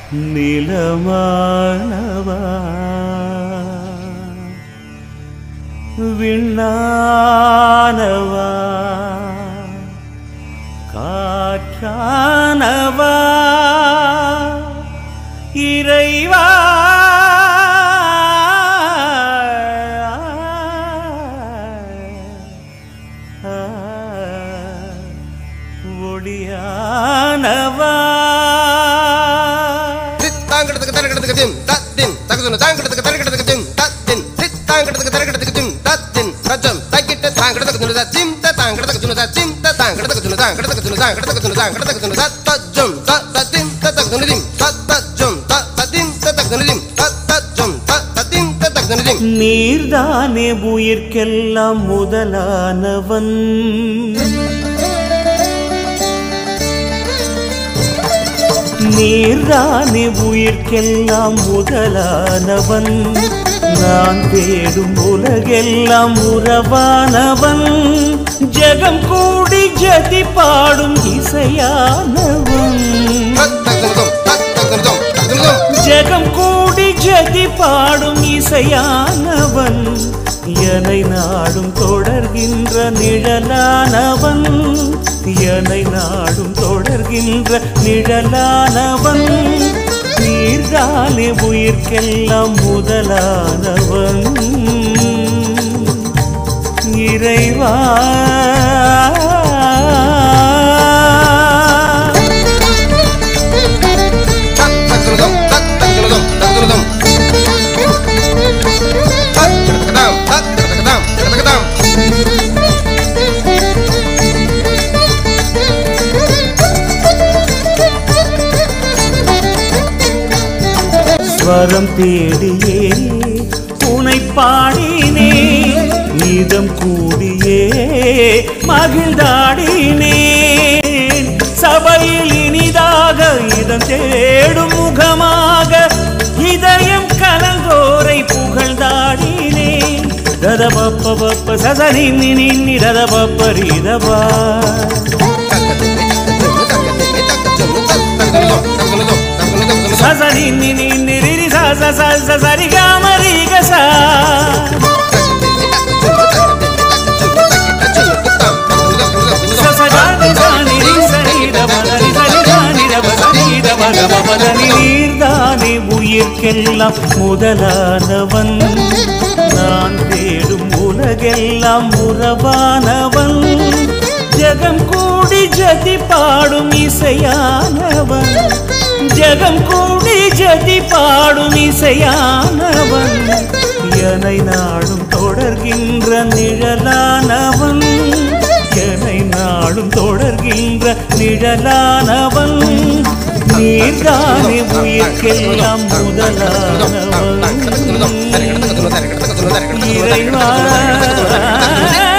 நிலமானவா விண்ணானவா காற்றானவா இறைவா ஒளியானவா சித்தாங்கடத்துக்கு தரகடத்துக்கு திம் தத்தின் தகுதுன தாங்கடத்துக்கு தரகடத்துக்கு திம் தத்தின் சித்தாங்கடத்துக்கு தரகடத்துக்கு திம் தத்தின் ரஜம் தக்கிட்ட தாங்கடத்துக்கு துணுதா திம் த தாங்கடத்துக்கு துணுதா திம் த தாங்கடத்துக்கு துணுதா கடத்துக்கு துணுதா கடத்துக்கு துணுதா கடத்துக்கு துணுதா தஜம் த தத்தின் த தகுதுன திம் தத்தஜம் த தத்தின் த தகுதுன திம் தத்தஜம் த தத்தின் த தகுதுன திம் நீர்தானே உயிர்க்கெல்லாம் முதலானவன் நீர்தானே உயிர்க்கெல்லாம் முதலானவன் நான் தேடும் உலகெல்லாம் உறவானவன் ஜெகம் கூடி ஜதி பாடும் இசையானவன் தத்தகுதும் தத்தகுதும் தகுதும் ஜெகம் கூடி ஜதி பாடும் இசையானவன் எனை நாடும் தொடர்கின்ற நிழலானவன் எனை நாடும் தொடர்கின்ற நிழலானவன் நீர்தானே உயிர்க்கெல்லாம் முதலானவன் இறைவா தத்தகுதும் தத்தகுதும் தகுதும் தத்தகுதாம் தத்தகுதாம் தத்தகுதாம் ஸ்வரம் தேடியே உனை பாடினே இதம் கூடியே மகிழ்ந்தாடினே சபையில் இனிதாக இதம் தேடும் முகமாக இதயம் கலங்கோரை புகழ்ந்தாடினே ததபப்ப பப்ப சசனி நின்னி ததபப்ப ரீதபா சசனி நின்னி நிரி ச ச ச ச சரி காமரி கசா நீர்தானே உயிர்க்கெல்லாம் முதலானவன் நான் தேடும் உலகெல்லாம் உறவானவன் ஜெகம் கூடி ஜதி பாடும் இசையானவன் ஜெகம் கூடி ஜதி பாடும் இசையானவன் எனை நாடும் தொடர்கின்ற நிழலானவன் எனை நாடும் தொடர்கின்ற நிழலானவன் நீர்தானே உயிர்க்கெல்லாம் முதலானவன் இறைவா